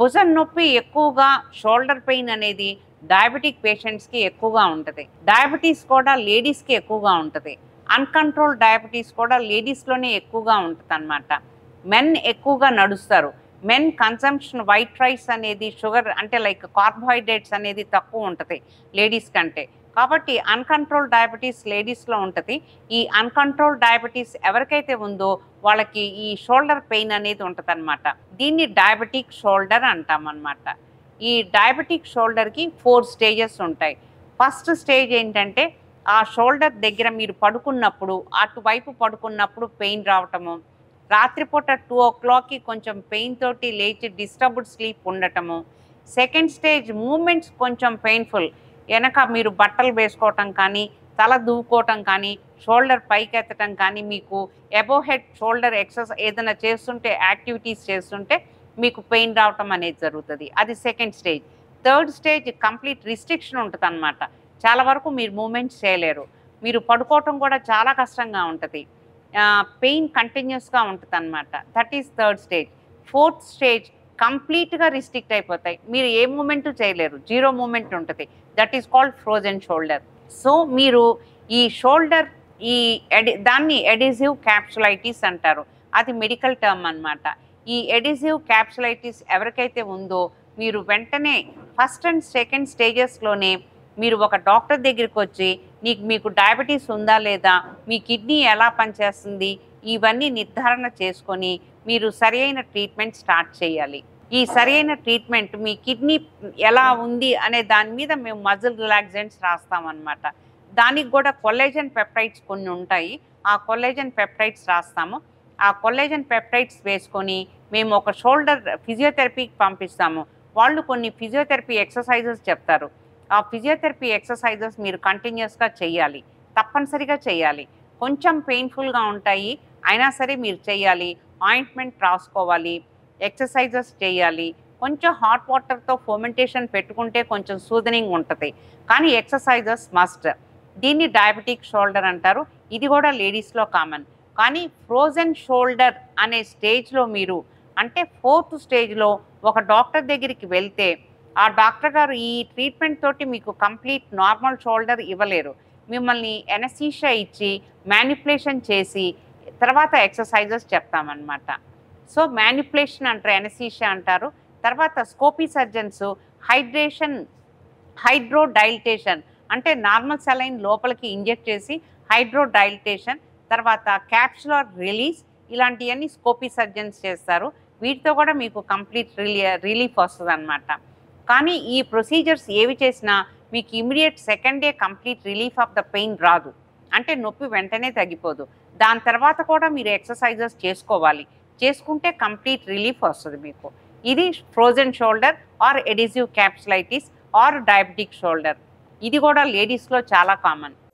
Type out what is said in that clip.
భుజం నొప్పి ఎక్కువగా షోల్డర్ పెయిన్ అనేది డయాబెటిక్ పేషెంట్స్కి ఎక్కువగా ఉంటుంది డయాబెటీస్ కూడా లేడీస్కి ఎక్కువగా ఉంటుంది అన్కంట్రోల్ డయాబెటీస్ కూడా లేడీస్లోనే ఎక్కువగా ఉంటుంది అనమాట మెన్ ఎక్కువగా నడుస్తారు మెన్ కన్సంప్షన్ వైట్ రైస్ అనేది షుగర్ అంటే లైక్ కార్బోహైడ్రేట్స్ అనేది తక్కువ ఉంటుంది లేడీస్ కంటే కాబట్టి అన్కంట్రోల్ డయాబెటీస్ లేడీస్లో ఉంటుంది ఈ అన్కంట్రోల్ డయాబెటీస్ ఎవరికైతే ఉందో వాళ్ళకి ఈ షోల్డర్ పెయిన్ అనేది ఉంటుంది అనమాట దీన్ని డయాబెటిక్ షోల్డర్ అంటాం అనమాట ఈ డయాబెటిక్ షోల్డర్కి ఫోర్ స్టేజెస్ ఉంటాయి ఫస్ట్ స్టేజ్ ఏంటంటే ఆ షోల్డర్ దగ్గర మీరు పడుకున్నప్పుడు అటువైపు పడుకున్నప్పుడు పెయిన్ రావటము రాత్రిపూట టూ ఓ క్లాక్కి కొంచెం పెయిన్ తోటి లేచి డిస్టర్బ్డ్ స్లీప్ ఉండటము సెకండ్ స్టేజ్ మూమెంట్స్ కొంచెం పెయిన్ఫుల్ వెనక మీరు బట్టలు వేసుకోవటం కానీ తల దూకోవటం కానీ షోల్డర్ పైకి ఎత్తటం కానీ మీకు ఎబో హెడ్ షోల్డర్ ఎక్సర్సైజ్ ఏదైనా చేస్తుంటే యాక్టివిటీస్ చేస్తుంటే మీకు పెయిన్ రావటం అనేది జరుగుతుంది అది second stage third stage complete restriction ఉంటుంది అనమాట చాలా వరకు మీరు మూమెంట్స్ చేయలేరు మీరు పడుకోవటం కూడా చాలా కష్టంగా ఉంటుంది పెయిన్ కంటిన్యూస్గా ఉంటుంది అనమాట that is third stage fourth stage కంప్లీట్గా రిస్ట్రిక్ట్ అయిపోతాయి మీరు ఏ మూమెంట్ చేయలేరు జీరో మూమెంట్ ఉంటుంది that is called frozen shoulder so మీరు ఈ షోల్డర్ ఈ ఎడి దాన్ని ఎడిజివ్ క్యాప్సులైటిస్ అంటారు అది మెడికల్ టర్మ్ అన్నమాట ఈ ఎడిజివ్ క్యాప్సులైటిస్ ఎవరికైతే ఉందో మీరు వెంటనే ఫస్ట్ అండ్ సెకండ్ స్టేజెస్లోనే మీరు ఒక డాక్టర్ దగ్గరికి వచ్చి నీకు మీకు డయాబెటీస్ ఉందా లేదా మీ కిడ్నీ ఎలా పనిచేస్తుంది ఇవన్నీ నిర్ధారణ చేసుకొని మీరు సరి అయిన ట్రీట్మెంట్ స్టార్ట్ చేయాలి ఈ సరి అయిన ట్రీట్మెంట్ మీ కిడ్నీ ఎలా ఉంది అనే దాని మీద మేము మజిల్ రిలాక్సెంట్స్ రాస్తామన్నమాట దానికి కూడా కొల్లేజన్ పెప్టైడ్స్ కొన్ని ఉంటాయి ఆ కొల్లేజన్ పెప్టైడ్స్ రాస్తాము ఆ కొల్లేజన్ పెప్టైడ్స్ వేసుకొని మేము ఒక షోల్డర్ ఫిజియోథెరపీకి పంపిస్తాము వాళ్ళు కొన్ని ఫిజియోథెరపీ ఎక్సర్సైజెస్ చెప్తారు ఆ ఫిజియోథెరపీ ఎక్సర్సైజెస్ మీరు కంటిన్యూస్గా చేయాలి తప్పనిసరిగా చేయాలి కొంచెం పెయిన్ఫుల్గా ఉంటాయి అయినా సరే మీరు చేయాలి ఆయింట్మెంట్ రాసుకోవాలి ఎక్సర్సైజెస్ చేయాలి కొంచెం హాట్ వాటర్తో ఫోమెంటేషన్ పెట్టుకుంటే కొంచెం సూదనింగ్ ఉంటుంది కానీ ఎక్సర్సైజెస్ మస్ట్ దీన్ని డయాబెటిక్ షోల్డర్ అంటారు ఇది కూడా లేడీస్లో కామన్ కానీ ఫ్రోజన్ షోల్డర్ అనే స్టేజ్లో మీరు అంటే ఫోర్త్ స్టేజ్లో ఒక డాక్టర్ దగ్గరికి వెళ్తే ఆ డాక్టర్ గారు ఈ ట్రీట్మెంట్ తోటి మీకు కంప్లీట్ నార్మల్ షోల్డర్ ఇవ్వలేరు మిమ్మల్ని ఎనసీషియా ఇచ్చి మ్యానిపులేషన్ చేసి తర్వాత ఎక్సర్సైజెస్ చెప్తామన్నమాట సో మ్యానిపులేషన్ అంటారు ఎనసీషియా అంటారు తర్వాత స్కోపీ సర్జన్స్ హైడ్రేషన్ హైడ్రోడైల్టేషన్ అంటే నార్మల్ సెలైన్ లోపలికి ఇంజెక్ట్ చేసి హైడ్రోడైల్టేషన్ తర్వాత క్యాప్సులర్ రిలీజ్ ఇలాంటివన్నీ స్కోపీ సర్జన్స్ చేస్తారు వీటితో కూడా మీకు కంప్లీట్ రిలీ రిలీఫ్ వస్తుంది అనమాట కానీ ఈ ప్రొసీజర్స్ ఏవి చేసినా మీకు immediate second day complete relief of the pain రాదు అంటే నొప్పి వెంటనే తగ్గిపోదు దాని తర్వాత కూడా మీరు ఎక్సర్సైజెస్ చేసుకోవాలి చేసుకుంటే కంప్లీట్ రిలీఫ్ వస్తుంది మీకు ఇది frozen shoulder or adhesive capsulitis or diabetic shoulder ఇది కూడా లేడీస్లో చాలా కామన్